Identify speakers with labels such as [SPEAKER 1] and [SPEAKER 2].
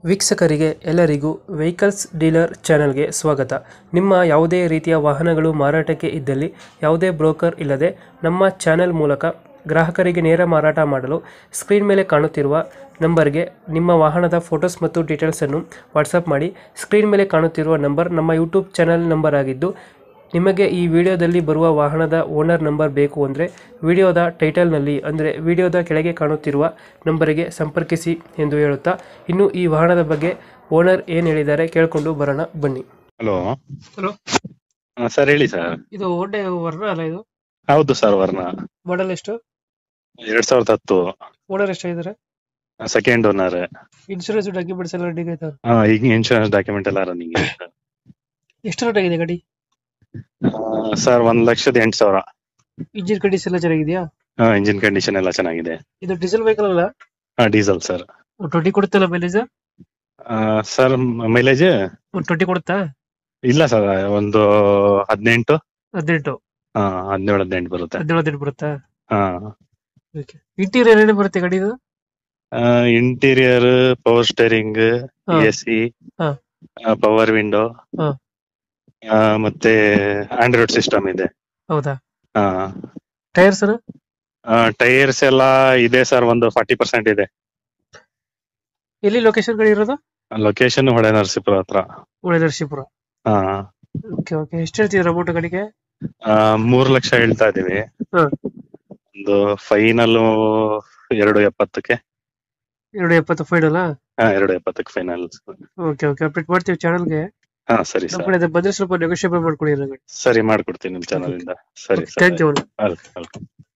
[SPEAKER 1] ವೀಕ್ಷಕರಿಗೆ ಎಲ್ಲರಿಗೂ vehicles dealer ಚಾನೆಲ್ಗೆ ಸ್ವಾಗತ ನಿಮ್ಮ ಯಾವುದೇ ರೀತಿಯ ವಾಹನಗಳು ಮಾರಾಟಕ್ಕೆ ಇದ್ದಲ್ಲಿ ಯಾವುದೇ ಬ್ರೋಕರ್ ಇಲ್ಲದೆ ನಮ್ಮ ಚಾನೆಲ್ ಮೂಲಕ ಗ್ರಾಹಕರಿಗೆ ನೇರ ಮಾರಾಟ ಮಾಡಲು ಸ್ಕ್ರೀನ್ ಮೇಲೆ ಕಾಣುತ್ತಿರುವ ನಂಬರ್ಗೆ ನಿಮ್ಮ ವಾಹನದ ಫೋಟೋಸ್ ಮತ್ತು ಡೀಟೇಲ್ಸನ್ನು ವಾಟ್ಸಪ್ ಮಾಡಿ ಸ್ಕ್ರೀನ್ ಮೇಲೆ ಕಾಣುತ್ತಿರುವ ನಂಬರ್ ನಮ್ಮ ಯೂಟ್ಯೂಬ್ ಚಾನೆಲ್ ನಂಬರ್ ಆಗಿದ್ದು ನಿಮಗೆ ಈ ವಿಡಿಯೋದಲ್ಲಿ ಬರುವ ವಾಹನದ ಓನರ್ ನಂಬರ್ ಬೇಕು ಅಂದರೆ ವಿಡಿಯೋದ ಟೈಟಲ್ನಲ್ಲಿ ಅಂದರೆ ವಿಡಿಯೋದ ಕೆಳಗೆ ಕಾಣುತ್ತಿರುವ ನಂಬರಿಗೆ ಸಂಪರ್ಕಿಸಿ ಎಂದು ಹೇಳುತ್ತಾ ಇನ್ನು ಈ ವಾಹನದ ಬಗ್ಗೆ ಓನರ್ ಏನು ಹೇಳಿದ್ದಾರೆ ಕೇಳಿಕೊಂಡು ಬರೋಣ ಬನ್ನಿ
[SPEAKER 2] ಹಲೋ
[SPEAKER 1] ಹಲೋ
[SPEAKER 2] ಸರ್ ಹೇಳಿ ಸರ್
[SPEAKER 1] ಇದು ಓಡೆ ವರ್ಣ ಅಲ್ಲ ಇದು
[SPEAKER 2] ಹೌದು ಸರ್ ವರ್ಣ
[SPEAKER 1] ಮಾಡಲ್ ಎಷ್ಟು
[SPEAKER 2] ಎರಡ್ ಸಾವಿರದ ಹತ್ತು
[SPEAKER 1] ಓನರ್ ಎಷ್ಟಾಗಿದ್ದಾರೆ
[SPEAKER 2] ಸೆಕೆಂಡ್ ಓನರ್
[SPEAKER 1] ಇನ್ಶೂರೆನ್ಸ್ ಡಾಕ್ಯುಮೆಂಟ್ಸ್ ಎಲ್ಲ ರೆಡಿ ಆಯ್ತಾ
[SPEAKER 2] ಈಗ ಇನ್ಶೂರೆನ್ಸ್ ಡಾಕ್ಯುಮೆಂಟ್ ಎಲ್ಲ ರನ್ನಿಂಗ್
[SPEAKER 1] ಎಷ್ಟು ರೇಟ್ ಆಗಿದೆ ಗಾಡಿ
[SPEAKER 2] ಸರ್ ಒಂದ್ ಲಕ್ಷದ ಎಂಟು ಸಾವಿರ
[SPEAKER 1] ಇಂಜಿನ್ ಕಂಡೀಷನ್ ಎಲ್ಲ ಚೆನ್ನಾಗಿದೆಯಾ
[SPEAKER 2] ಇಂಜಿನ್ ಕಂಡೀಷನ್ ಎಲ್ಲ ಚೆನ್ನಾಗಿದೆ
[SPEAKER 1] ಇದು ಡೀಸೆಲ್ ವೆಹಿಕಲ್ ಅಲ್ಲ
[SPEAKER 2] ಡೀಸೆಲ್ ಸರ್
[SPEAKER 1] ಟ್ವೆಂಟಿ ಕೊಡುತ್ತಲ್ಲ ಮೈಲೇಜ್
[SPEAKER 2] ಸರ್ ಮೈಲೇಜ್
[SPEAKER 1] ಒಂದು ಟ್ವೆಂಟಿ ಕೊಡುತ್ತಾ
[SPEAKER 2] ಇಲ್ಲ ಸರ್ ಒಂದು ಹದಿನೆಂಟು
[SPEAKER 1] ಹದಿನೆಂಟು
[SPEAKER 2] ಹದಿನೇಳು ಹದಿನೆಂಟು ಬರುತ್ತೆ
[SPEAKER 1] ಹದಿನೇಳು ಹದಿನೆಂಟು ಬರುತ್ತಾ
[SPEAKER 2] ಹಾ
[SPEAKER 1] ಇಂಟೀರಿಯರ್ ಏನೇನು ಬರುತ್ತೆ ಗಾಡಿದು
[SPEAKER 2] ಇಂಟೀರಿಯರ್ ಪವರ್ ಸ್ಟೇರಿಂಗ್
[SPEAKER 1] ಹಾ.
[SPEAKER 2] ಎ ಸಿ
[SPEAKER 1] ಹಾ.
[SPEAKER 2] ಪವರ್ ವಿಂಡೋ
[SPEAKER 1] ಹಾ.
[SPEAKER 2] ಮತ್ತೆ ಆಂಡ್ರಾಯ್ಡ್ ಸಿಸ್ಟಮ್ ಇದೆ
[SPEAKER 1] ಹೌದಾ
[SPEAKER 2] ಹಾ
[SPEAKER 1] ಟೈರ್ ಸರ್
[SPEAKER 2] ಟೈರ್ಸ್ ಎಲ್ಲ ಇದೆ ಸರ್ ಒಂದು ಫಾರ್ಟಿ ಪರ್ಸೆಂಟ್ ಇದೆ
[SPEAKER 1] ಎಲ್ಲಿ ಲೊಕೇಶನ್ ಗಾಡಿ ಇರೋದು
[SPEAKER 2] ಲೊಕೇಶನ್ ಹೊಳೆ ನರಸೀಪುರ ಹತ್ರ
[SPEAKER 1] ಒಳ್ಳೆ ನರಸೀಪುರ
[SPEAKER 2] ಹಾ
[SPEAKER 1] ಓಕೆ ಓಕೆ ಎಷ್ಟು ಹೇಳ್ತಿದ್ರ ಅಮೌಂಟ್ ಗಾಡಿಗೆ
[SPEAKER 2] ಆ, ಮೂರ್ ಲಕ್ಷ ಹೇಳ್ತಾ ಇದೀವಿ
[SPEAKER 1] ಹಾ.
[SPEAKER 2] ಒಂದು ಫೈನಲ್ ಎರಡು ಎಪ್ಪತ್ತಕ್ಕೆ
[SPEAKER 1] ಎರಡು ಎಪ್ಪತ್ತು ಫೈನಲ್
[SPEAKER 2] ಹಾ ಎರಡು ಎಪ್ಪತ್ತಕ್ಕೆ ಫೈನಲ್
[SPEAKER 1] ಓಕೆ ಓಕೆ ಅಪ್ಡೇಟ್ ಮಾಡ್ತೀವಿ ಚಾನಲ್ಗೆ
[SPEAKER 2] ಹಾ ಸರಿ
[SPEAKER 1] ನಮ್ಮ
[SPEAKER 2] ಸರ್
[SPEAKER 1] ಕಡೆ ಬಂದ್ರೆ ಸ್ವಲ್ಪ ನೆಗೋಷಿಯೇಬಲ್ ಮಾಡ್ಕೊಡಿ ಗಾಡಿ
[SPEAKER 2] ಸರಿ ಮಾಡ್ಕೊಡ್ತೀನಿ ನಿಮ್ ಚಾನಲ್ ಇಂದ ಸರಿ
[SPEAKER 1] ಥ್ಯಾಂಕ್ ಯು
[SPEAKER 2] ಸರ್ ವೆಲ್ಕಮ್